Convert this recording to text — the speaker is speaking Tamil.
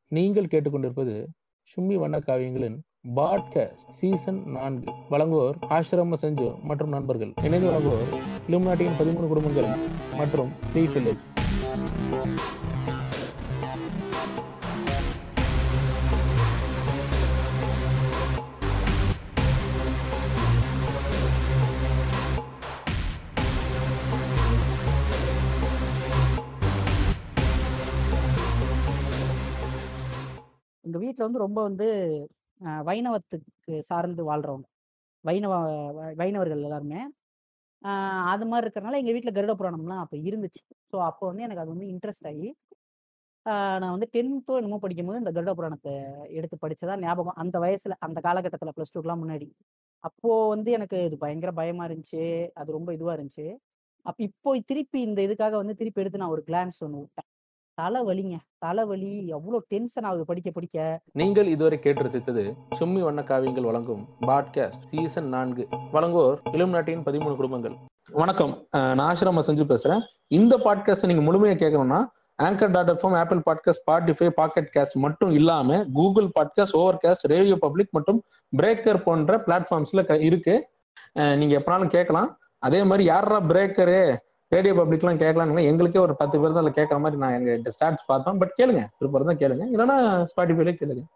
நீங்கள் கேட்டுக்கொண்டிருப்பது சும்மி வண்ண காவியங்களின் பாட்காஸ்ட் சீசன் நான்கு வழங்குவோர் ஆசிரம செஞ்சு மற்றும் நண்பர்கள் இணைந்து வழங்குவோர் இலுமினாட்டியின் பதிமூணு குடும்பங்கள் மற்றும் த்ரீ வில்லேஜ் எங்க வீட்ல வந்து ரொம்ப வந்து அ வைணவத்துக்கு சார்ந்து வாழ்றவங்க. வைணவ வ வைணவர்கள் எல்லாருமே. அ அது மாரி இருக்கிறனால எங்க வீட்ல கருட புராணம்லாம் அப்ப இருந்துச்சு. ஸோ அப்போ வந்து எனக்கு அது வந்து இன்ட்ரெஸ்ட் ஆகி, அ நான் வந்து 10தோ என்னமோ படிக்கும்போது இந்த கருட புராணத்த எடுத்து படிச்சதா ஞாபகம். அந்த வயசுல, அந்த காலகட்டத்தில ப்ளஸ் 2க்குலாம் முன்னாடி. அப்போ வந்து எனக்கு இது பயங்கர பயமா இருந்துச்சு. அது ரொம்ப இதுவா இருந்துச்சு. அப்ப இப்போ திருப்பி இந்த இதுக்காக வந்து திருப்பி எடுத்து நான் ஒரு கிளான்ஸ் ஒண்ணு விட்டேன். தலைவலிங்க. தலைவலி எவ்ளோ டென்ஷன் ஆகுது படிக்க படிக்க. நீங்கள் இதுவரை கேட்டு ரசித்தது சும்மி வண்ண காவியங்கள் வழங்கும் பாட்காஸ்ட் சீசன் நான்கு வழங்குவோர் இலுமினாட்டியின் பதிமூணு குடும்பங்கள் வணக்கம் அஹ் நான் ஆசிரம செஞ்சு பேசுறேன் இந்த பாட்காஸ்ட் நீங்க முழுமையா கேட்கணும்னா anchor dot FM Apple podcast Spotify pocket cast மட்டும் இல்லாம Google podcast Overcast radio public மற்றும் பிரேக்கர் போன்ற பிளாட்ஃபார்ம்ஸ்ல க- இருக்கு அஹ் நீங்க எப்பனாலும் கேட்கலாம் அதே மாதிரி யாரா பிரேக்கரு ரேடியோ பப்ளிக்லாம் கேட்கலாம் எங்களுக்கே ஒரு பத்து பேர் தான் அதில் கேட்குற மாதிரி நான் எங்க ஸ்டாட்ஸ் பார்த்தோம் பட் கேளுங்க விருப்பம் தான் கேளுங்க இல்லைன்னா ஸ்பாட்டிஃபைல கேளுங்க